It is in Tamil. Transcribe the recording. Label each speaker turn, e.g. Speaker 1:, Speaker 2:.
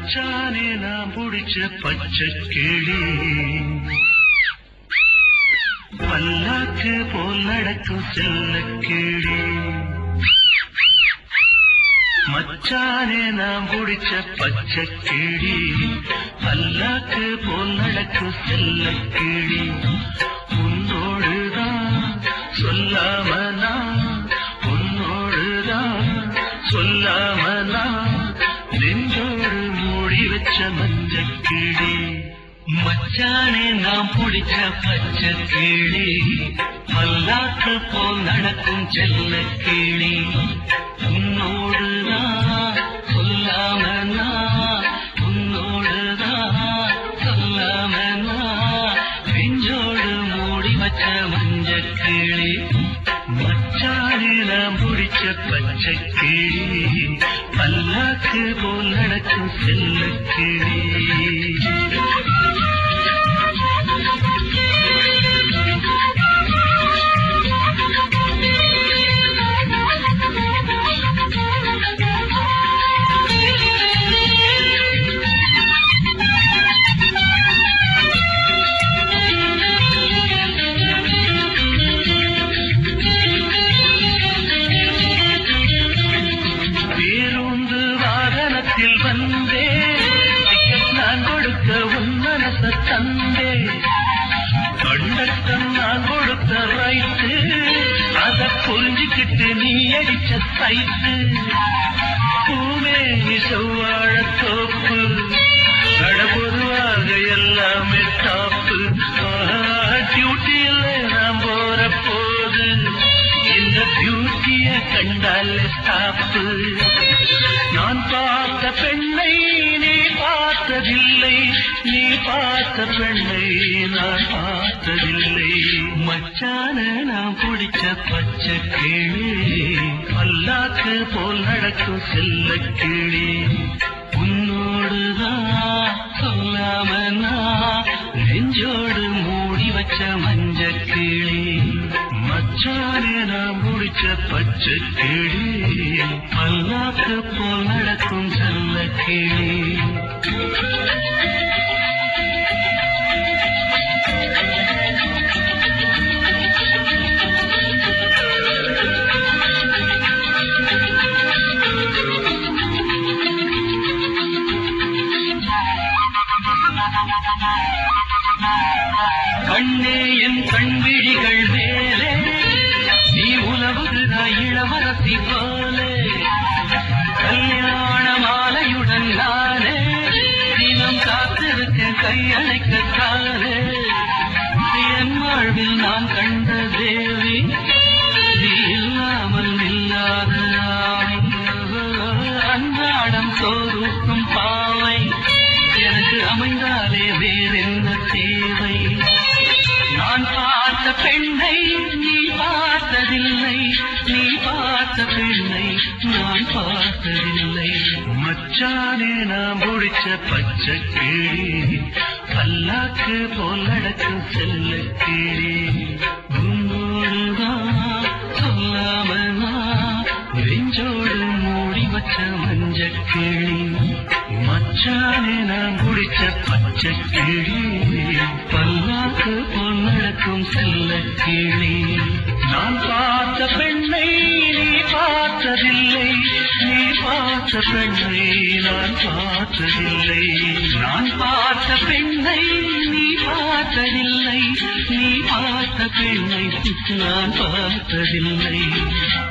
Speaker 1: மச்சானே நான் பிடிச்ச பச்சை கிளி பல்லாக்கு போல் நடக்கும் செல்ல கிளி மச்சானே நான் பிடிச்ச பச்சை கிளி பல்லாக்கு போல் நடக்கும் செல்ல கிளி உன்னோடுதான் சொல்லாம நான் உன்னோடுதான் சொல்லாம நான் நெஞ்சோடு மூடி வச்ச மஞ்ச கிளி மச்சானே நாம் பிடிச்ச பச்சை கிளி பல்லாக்கு போல் நடக்கும் செல்ல கிளி உன்னோடுதான் சொல்லாம நான் உன்னோடுதான் சொல்லாம நான் நெஞ்சோடு மூடி வச்ச மஞ்ச கிளி மச்சானே நாம் பிடிச்ச பச்சை கிளி பல்லாக்கு போல் நடக்கும் செல்ல கிளி பேருந்து வாகனத்தில் வந்தே நான் கொடுக்க உன் மனச தந்தே கண்டக்டம் நான் கொடுத்த ரைட்டு அத புரிஞ்சுக்கிட்டு நீ அடிச்ச சைட்டு பூமே செவ்வாழ தோப்பு நட பொதுவாக எல்லாமே டாப்பு டியூட்டியில் நான் போற போது இந்த பியூட்டிய கண்டால் ஸ்டாப்பு நான் பார்த்த பெண்ணை நீ பார்த்ததில்லை நீ பார்த்த பெண்ணை நான் பார்த்ததில்லை மச்சான நான் பிடிச்ச பச்சை கிளி பல்லாக்கு போல் நடக்கும் செல்ல கிளி உன்னோடுதான் சொல்லாம நான் நெஞ்சோடு மூடி வச்ச மஞ்ச கிளி மச்சானே நான் முடிச்ச பச்சை கிளி பல்லாக்கு போல் நடக்கும் செல்ல கிளி கண்ணே என் கண்விழிகள் மேலே நீ உலவுகிறாய் இளவரசி போலே கல்யாண மாலையுடன் நானே தினம் காத்திருக்க கையணைக்கத்தானே என் வாழ்வில் நான் கண்ட தேவி நீ இல்லாமல் இல்லாத அன்றாடம் சோறுக்கும் பாவை எனக்கு அமைந்தாலே வேறென்ன தேவை நான் பார்த்த பெண்ணை நீ பார்த்ததில்லை நீ பார்த்த பெண்ணை நான் பார்த்ததில்லை மச்சானே நான் முடிச்ச பச்சை கிளி பல்லாக்கு போல் நடக்கும் செல்ல கிளி உன்னோடுதான் சொல்லாம நான் நெஞ்சோடு மூடி வச்ச மஞ்ச கிளி மச்சானே நான் முடிச்ச பச்சை கிளி பல்லாக்கு போல் நடக்கும் செல்ல கிளி நான் பார்த்த பெண்ணை நீ பார்த்ததில்லை நீ பார்த்த பெண்ணை நான் பார்த்ததில்லை நான் பார்த்த பெண்ணை நீ பார்த்ததில்லை நீ பார்த்த பெண்ணை நான் பார்த்ததில்லை